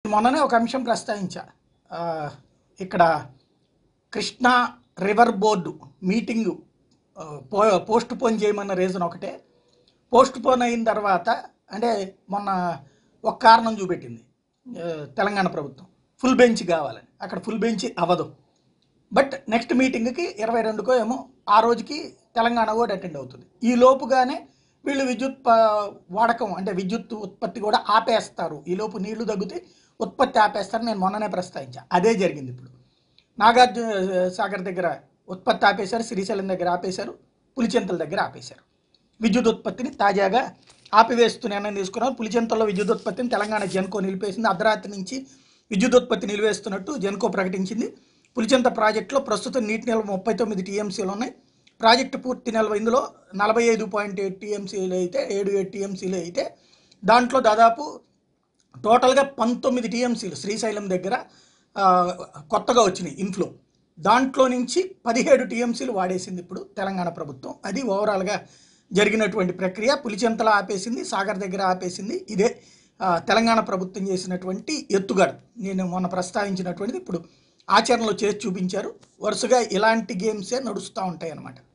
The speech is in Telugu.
మొన్ననే ఒక అంశం ప్రస్తావించా ఆ, ఇక్కడ కృష్ణా రివర్ బోర్డు మీటింగు ఆ, పో పోస్ట్ పోన్ చేయమన్న రీజన్ ఒకటే పోస్ట్ పోన్ అయిన తర్వాత అంటే మొన్న ఒక కారణం చూపెట్టింది ఆ, తెలంగాణ ప్రభుత్వం ఫుల్ బెంచ్ కావాలని అక్కడ ఫుల్ బెంచ్ అవ్వదు బట్ నెక్స్ట్ మీటింగ్కి ఇరవై రెండుకో ఏమో ఆ రోజుకి తెలంగాణ కూడా అటెండ్ అవుతుంది ఈ లోపుగానే వీళ్ళు విద్యుత్ ప- వాడకం అంటే విద్యుత్ ఉత్పత్తి కూడా ఆపేస్తారు ఈ లోపు నీళ్లు తగ్గితే ఉత్పత్తి ఆపేస్తారు నేను మొన్ననే ప్రస్తావించా అదే జరిగింది ఇప్పుడు నాగార్జున సాగర్ దగ్గర ఉత్పత్తి ఆపేశారు శ్రీశైలం దగ్గర ఆపేశారు పులిచెంతల దగ్గర ఆపేశారు విద్యుత్ ఉత్పత్తిని తాజాగా ఆపివేస్తూ నిర్ణయం తీసుకున్నారు పులిచెంతల్లో విద్యుత్ ఉత్పత్తిని తెలంగాణ జెన్కో నిలిపేసింది అర్ధరాత్రి నుంచి విద్యుత్ ఉత్పత్తి నిలివేస్తున్నట్టు జెన్కో ప్రకటించింది పులిచెంత ప్రాజెక్టులో ప్రస్తుతం నీటి నిల్వ ముప్పై తొమ్మిది టీఎంసీలు ఉన్నాయి ప్రాజెక్టు పూర్తి నిల్వ ఇందులో నలభై ఐదు పాయింట్ ఎయిట్ టీఎంసీలు అయితే ఏడు ఎయిట్ టీఎంసీలు అయితే దాంట్లో దాదాపు టోటల్గా పంతొమ్మిది టీఎంసీలు శ్రీశైలం దగ్గర ఆ, కొత్తగా వచ్చినాయి ఇన్ఫ్లో దాంట్లో నుంచి పదిహేడు టీఎంసీలు వాడేసింది ఇప్పుడు తెలంగాణ ప్రభుత్వం అది ఓవరాల్గా జరిగినటువంటి ప్రక్రియ పులిచెంతల ఆపేసింది సాగర్ దగ్గర ఆపేసింది ఇదే ఆ, తెలంగాణ ప్రభుత్వం చేసినటువంటి ఎత్తుగడ నేను మొన్న ప్రస్తావించినటువంటిది ఇప్పుడు ఆచరణలో చేసి చూపించారు వరుసగా ఇలాంటి గేమ్సే నడుస్తూ ఉంటాయి అన్నమాట